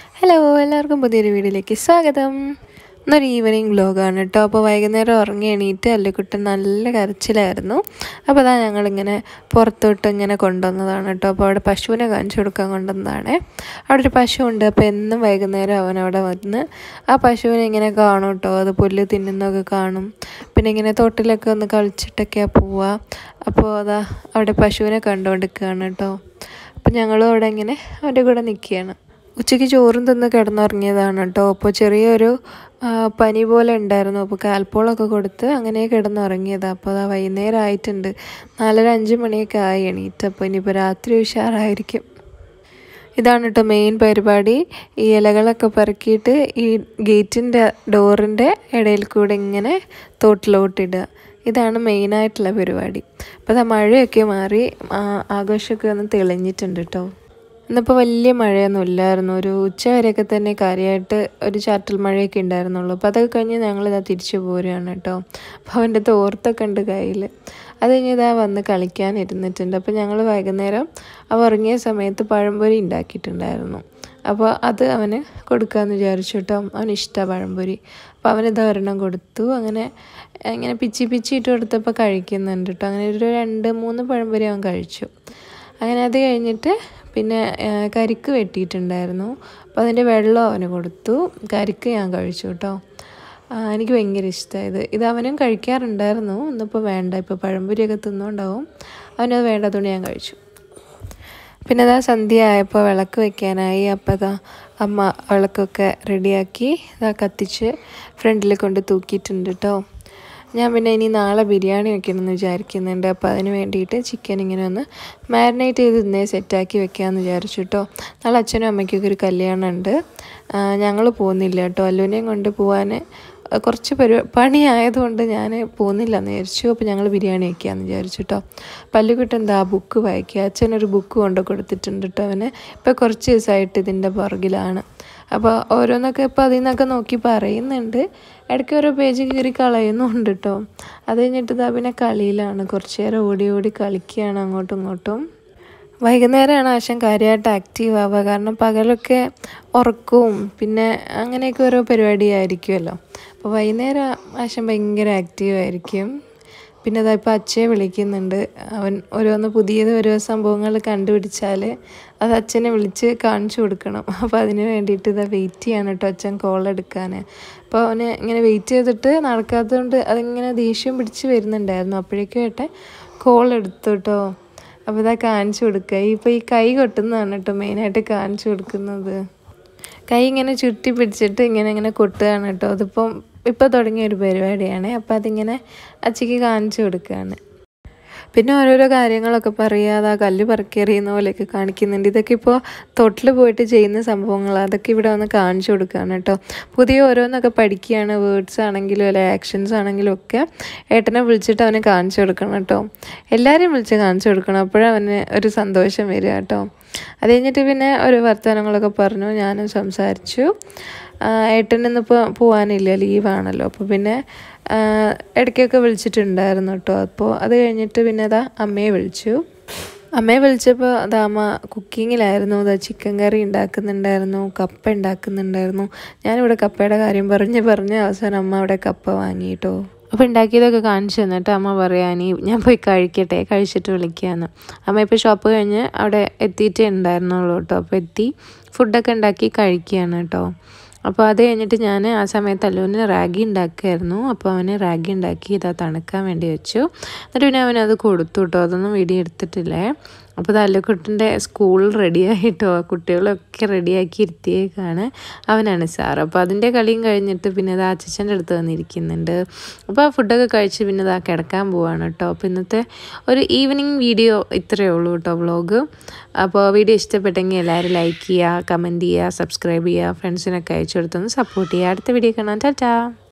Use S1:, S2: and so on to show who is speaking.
S1: hello എല്ലാവർക്കും പുതിയൊരു വീഡിയോയിലേക്ക് സ്വാഗതം ഇന്നൊരു ഈവനിങ് വ്ലോഗാണ് കേട്ടോ അപ്പോൾ വൈകുന്നേരം ഉറങ്ങി എണീറ്റ് അല്ലിക്കുട്ടൻ നല്ല കരച്ചിലായിരുന്നു അപ്പോൾ അതാ ഞങ്ങളിങ്ങനെ പുറത്തോട്ട് ഇങ്ങനെ കൊണ്ടുവന്നതാണ് കേട്ടോ അപ്പോൾ അവിടെ പശുവിനെ കാണിച്ചു കൊടുക്കാൻ കൊണ്ടുവന്നതാണ് അവിടെ ഒരു പശു ഉണ്ട് അപ്പോൾ എന്നും വൈകുന്നേരം അവൻ അവിടെ വന്ന് ആ പശുവിനെ ഇങ്ങനെ കാണും കേട്ടോ അത് പുല്ല് തിന്നുന്നതൊക്കെ കാണും പിന്നെ ഇങ്ങനെ തൊട്ടിലൊക്കെ ഒന്ന് കളിച്ചിട്ടൊക്കെയാണ് പോവുക അപ്പോൾ അതാ അവിടെ പശുവിനെ കണ്ടുകൊണ്ടിരിക്കുകയാണ് കേട്ടോ അപ്പം ഞങ്ങളും അവിടെ ഇങ്ങനെ അവൻ്റെ കൂടെ നിൽക്കുകയാണ് ഉച്ചയ്ക്ക് ചോറും തിന്ന് കിടന്നുറങ്ങിയതാണ് കേട്ടോ അപ്പോൾ ചെറിയൊരു ആ, പനി പോലെ ഉണ്ടായിരുന്നു അപ്പോൾ കാൽപ്പോളൊക്കെ കൊടുത്ത് അങ്ങനെ കിടന്നുറങ്ങിയതാണ് അപ്പോൾ അതാ വൈകുന്നേരം ആയിട്ടുണ്ട് നാലര അഞ്ച് മണിയൊക്കെ ആയി എണീറ്റ് അപ്പോൾ ഇനിയിപ്പോൾ രാത്രി ഉഷാറായിരിക്കും ഇതാണ് കേട്ടോ മെയിൻ പരിപാടി ഈ ഇലകളൊക്കെ പെറുക്കിയിട്ട് ഈ ഗേറ്റിൻ്റെ ഡോറിൻ്റെ ഇടയിൽ കൂടെ ഇങ്ങനെ തോട്ടിലോട്ടിടുക ഇതാണ് മെയിനായിട്ടുള്ള പരിപാടി അപ്പോൾ അതാ മഴയൊക്കെ മാറി ആ, ആകാശമൊക്കെ ഒന്ന് തെളിഞ്ഞിട്ടുണ്ട് കേട്ടോ ഇന്നിപ്പോൾ വലിയ മഴയൊന്നും ഇല്ലായിരുന്നു ഒരു ഉച്ച വരെയൊക്കെ തന്നെ കാര്യമായിട്ട് ഒരു ചാറ്റൽ മഴയൊക്കെ ഉണ്ടായിരുന്നുള്ളൂ അപ്പോൾ അതൊക്കെ കഴിഞ്ഞ് ഞങ്ങളിതാ തിരിച്ചു പോരുകയാണ് കേട്ടോ അപ്പോൾ അവൻ്റെ തോർത്തൊക്കെ ഉണ്ട് കയ്യിൽ അത് കഴിഞ്ഞ് ഇതാ വന്ന് കളിക്കാൻ ഇരുന്നിട്ടുണ്ട് അപ്പോൾ ഞങ്ങൾ വൈകുന്നേരം അവ ഉറങ്ങിയ സമയത്ത് പഴംപൊരി ഉണ്ടാക്കിയിട്ടുണ്ടായിരുന്നു അപ്പോൾ അത് അവന് കൊടുക്കാമെന്ന് വിചാരിച്ചു കേട്ടോ അവന് ഇഷ്ടമാണ് പഴംപൊരി അപ്പോൾ അവനിത് ഒരെണ്ണം കൊടുത്തു അങ്ങനെ ഇങ്ങനെ പിച്ചി പിച്ചി ഇട്ട് കൊടുത്തപ്പോൾ കഴിക്കുന്നുണ്ട് കേട്ടോ അങ്ങനെ ഒരു രണ്ട് മൂന്ന് പഴംപൊരി അവൻ കഴിച്ചു അങ്ങനെ അത് കഴിഞ്ഞിട്ട് പിന്നെ ആ, കരിക്ക് വെട്ടിയിട്ടുണ്ടായിരുന്നു അപ്പോൾ അതിൻ്റെ വെള്ളം അവന് കൊടുത്തു കരിക്ക് ഞാൻ കഴിച്ചു കേട്ടോ ആ, എനിക്ക് ഭയങ്കര ഇഷ്ടമായത് ഇത് അവനും കഴിക്കാറുണ്ടായിരുന്നു ഇന്നിപ്പോൾ വേണ്ട ഇപ്പോൾ പഴംപൊരിയൊക്കെ തിന്നുകൊണ്ടാവും അവനത് വേണ്ടതുകൊണ്ട് ഞാൻ കഴിച്ചു പിന്നെ അതാ സന്ധ്യ ആയപ്പോൾ വിളക്ക് വെക്കാനായി അപ്പോൾ അതാ അമ്മ വിളക്കൊക്കെ റെഡിയാക്കി ഇതാ കത്തിച്ച് ഫ്രണ്ടിൽ കൊണ്ട് തൂക്കിയിട്ടുണ്ട് കേട്ടോ ഞാൻ പിന്നെ ഇനി നാളെ ബിരിയാണി വെക്കണമെന്ന് വിചാരിക്കുന്നുണ്ട് അപ്പോൾ അതിന് വേണ്ടിയിട്ട് ചിക്കൻ ഇങ്ങനെ ഒന്ന് മാരിനേറ്റ് ചെയ്ത് ഇന്നേ സെറ്റാക്കി വെക്കാമെന്ന് വിചാരിച്ചു കേട്ടോ നാളെ അച്ഛനും അമ്മയ്ക്കൊക്കെ ഒരു കല്യാണം ഉണ്ട് ഞങ്ങൾ പോകുന്നില്ല കേട്ടോ അല്ലുവിനെയും കൊണ്ട് പോകാൻ കുറച്ച് പരി പണിയായതുകൊണ്ട് ഞാൻ പോകുന്നില്ല എന്ന് വിചാരിച്ചു അപ്പോൾ ഞങ്ങൾ ബിരിയാണി വയ്ക്കാമെന്ന് വിചാരിച്ചു കേട്ടോ പല്ലുകുട്ടൻ എന്താ ബുക്ക് വായിക്കുക അച്ഛനൊരു ബുക്ക് കൊണ്ട് കൊടുത്തിട്ടുണ്ട് കേട്ടോ അവന് ഇപ്പോൾ കുറച്ച് ദിവസമായിട്ട് ഇതിൻ്റെ പുറകിലാണ് അപ്പോൾ ഓരോന്നൊക്കെ ഇപ്പോൾ അതിൽ നിന്നൊക്കെ നോക്കി പറയുന്നുണ്ട് ഇടയ്ക്ക് ഓരോ പേജ് കീറി കളയുന്നുണ്ട് കേട്ടോ അത് കഴിഞ്ഞിട്ട് ഇതാ പിന്നെ കളിയിലാണ് കുറച്ച് നേരം ഓടി ഓടി കളിക്കുകയാണ് അങ്ങോട്ടും ഇങ്ങോട്ടും വൈകുന്നേരമാണ് ആശം കാര്യമായിട്ട് ആക്റ്റീവ് ആവുക കാരണം പകലൊക്കെ ഉറക്കവും പിന്നെ അങ്ങനെയൊക്കെ ഓരോ പരിപാടിയായിരിക്കുമല്ലോ അപ്പോൾ വൈകുന്നേരം ആശം ഭയങ്കര ആക്റ്റീവ് ആയിരിക്കും പിന്നെ അതാ ഇപ്പോൾ അച്ഛയെ വിളിക്കുന്നുണ്ട് അവൻ ഓരോന്ന് പുതിയത് ഓരോ സംഭവങ്ങൾ കണ്ടുപിടിച്ചാൽ അത് അച്ഛനെ വിളിച്ച് കാണിച്ചു കൊടുക്കണം അപ്പോൾ അതിന് വേണ്ടിയിട്ട് ഇതാ വെയിറ്റ് ചെയ്യാണ് കേട്ടോ അച്ഛൻ കോൾ എടുക്കാൻ അപ്പോൾ അവന് ഇങ്ങനെ വെയിറ്റ് ചെയ്തിട്ട് നടക്കാത്തതുകൊണ്ട് അതിങ്ങനെ ദേഷ്യം പിടിച്ച് വരുന്നുണ്ടായിരുന്നു അപ്പോഴേക്കും ഏട്ടൻ കോൾ എടുത്തു കേട്ടോ അപ്പോൾ ഇതാ കാണിച്ചു കൊടുക്കുക ഇപ്പോൾ ഈ കൈ കൊട്ടുന്നതാണ് കേട്ടോ മെയിനായിട്ട് കാണിച്ചു കൊടുക്കുന്നത് കൈ ഇങ്ങനെ ചുറ്റി പിടിച്ചിട്ട് ഇങ്ങനെ ഇങ്ങനെ കൊട്ടുകയാണ് കേട്ടോ അതിപ്പം ഇപ്പോൾ തുടങ്ങിയ ഒരു പരിപാടിയാണ് അപ്പോൾ അതിങ്ങനെ അച്ചയ്ക്ക് കാണിച്ചു കൊടുക്കുകയാണ് പിന്നെ ഓരോരോ കാര്യങ്ങളൊക്കെ പറയുക അത് ആ കല്ല് പറക്കിയെറിയുന്ന പോലെയൊക്കെ കാണിക്കുന്നുണ്ട് ഇതൊക്കെ ഇപ്പോൾ തൊട്ടിൽ പോയിട്ട് ചെയ്യുന്ന സംഭവങ്ങൾ അതൊക്കെ ഇവിടെ വന്ന് കാണിച്ചു കൊടുക്കുകയാണ് കേട്ടോ പുതിയ ഓരോന്നൊക്കെ പഠിക്കുകയാണ് വേർഡ്സ് ആണെങ്കിലും അല്ലെ ആക്ഷൻസ് ആണെങ്കിലും ഒക്കെ ഏട്ടനെ വിളിച്ചിട്ട് അവന് കാണിച്ചു കൊടുക്കണം കേട്ടോ എല്ലാവരെയും വിളിച്ച് കാണിച്ചു കൊടുക്കണം അപ്പോഴേ അവന് ഒരു സന്തോഷം വരിക കേട്ടോ അത് കഴിഞ്ഞിട്ട് പിന്നെ ഒരു വർത്തമാനങ്ങളൊക്കെ പറഞ്ഞു ഞാനും സംസാരിച്ചു ഏട്ടൻ ഇന്നിപ്പോൾ പോകാനില്ല ലീവാണല്ലോ അപ്പോൾ പിന്നെ ആ, ഇടയ്ക്കൊക്കെ വിളിച്ചിട്ടുണ്ടായിരുന്നു കേട്ടോ അപ്പോൾ അത് കഴിഞ്ഞിട്ട് പിന്നെ അതാ അമ്മയെ വിളിച്ചു അമ്മയെ വിളിച്ചപ്പോൾ അതാ അമ്മ കുക്കിങ്ങിലായിരുന്നു അതാ ചിക്കൻ കറി ഉണ്ടാക്കുന്നുണ്ടായിരുന്നു കപ്പ ഉണ്ടാക്കുന്നുണ്ടായിരുന്നു ഞാനിവിടെ കപ്പയുടെ കാര്യം പറഞ്ഞ് പറഞ്ഞ് അവസാനം അമ്മ അവിടെ കപ്പ വാങ്ങി കേട്ടോ അപ്പോൾ ഉണ്ടാക്കിയതൊക്കെ കാണിച്ചു തന്നിട്ട് അമ്മ പറയാ നീ ഞാൻ പോയി കഴിക്കട്ടെ കഴിച്ചിട്ട് വിളിക്കാമെന്ന് അമ്മ ഇപ്പോൾ ഷോപ്പ് കഴിഞ്ഞ് അവിടെ എത്തിയിട്ടേ ഉണ്ടായിരുന്നുള്ളൂ കേട്ടോ അപ്പോൾ എത്തി ഫുഡൊക്കെ ഉണ്ടാക്കി കഴിക്കുകയാണ് കേട്ടോ അപ്പോൾ അത് കഴിഞ്ഞിട്ട് ഞാൻ ആ സമയത്ത് അല്ലുവിന് റാഗി ഉണ്ടാക്കുമായിരുന്നു അപ്പോൾ അവന് റാഗി ഉണ്ടാക്കി ഇതാ തണുക്കാൻ വേണ്ടി വെച്ചു എന്നിട്ട് പിന്നെ അവനത് കൊടുത്തു കേട്ടോ അതൊന്നും വീഡിയോ എടുത്തിട്ടില്ലേ അപ്പോൾ ഇത് അല്ലുക്കുട്ടിൻ്റെ സ്കൂൾ റെഡിയായിട്ടോ കുട്ടികളൊക്കെ റെഡിയാക്കി ഇരുത്തിയേക്കാണ് അവനാണ് സാർ അപ്പോൾ അതിൻ്റെ കളിയും കഴിഞ്ഞിട്ട് പിന്നെ അത് അച്ഛൻ്റെ അടുത്ത് വന്നിരിക്കുന്നുണ്ട് അപ്പോൾ ആ ഫുഡൊക്കെ കഴിച്ച് പിന്നെ ഇതാ കിടക്കാൻ പോവാണ് കേട്ടോ അപ്പോൾ ഇന്നത്തെ ഒരു ഈവനിങ് വീഡിയോ ഇത്രയേ ഉള്ളൂ കേട്ടോ വ്ളോഗ് അപ്പോൾ വീഡിയോ ഇഷ്ടപ്പെട്ടെങ്കിൽ എല്ലാവരും ലൈക്ക് ചെയ്യുക കമൻറ്റ് ചെയ്യുക സബ്സ്ക്രൈബ് ചെയ്യുക ഫ്രണ്ട്സിനൊക്കെ അയച്ചു കൊടുത്തൊന്ന് സപ്പോർട്ട് ചെയ്യുക അടുത്ത വീഡിയോ കാണാം ടാറ്റാ